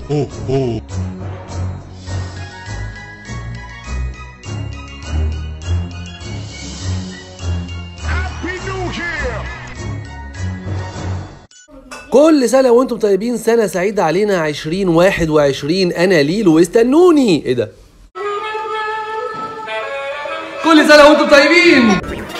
ho, ho. كل سنة وانتم طيبين سنة سعيدة علينا عشرين واحد وعشرين أنا ليلو استنوني ايه ده كل سنة وانتم طيبين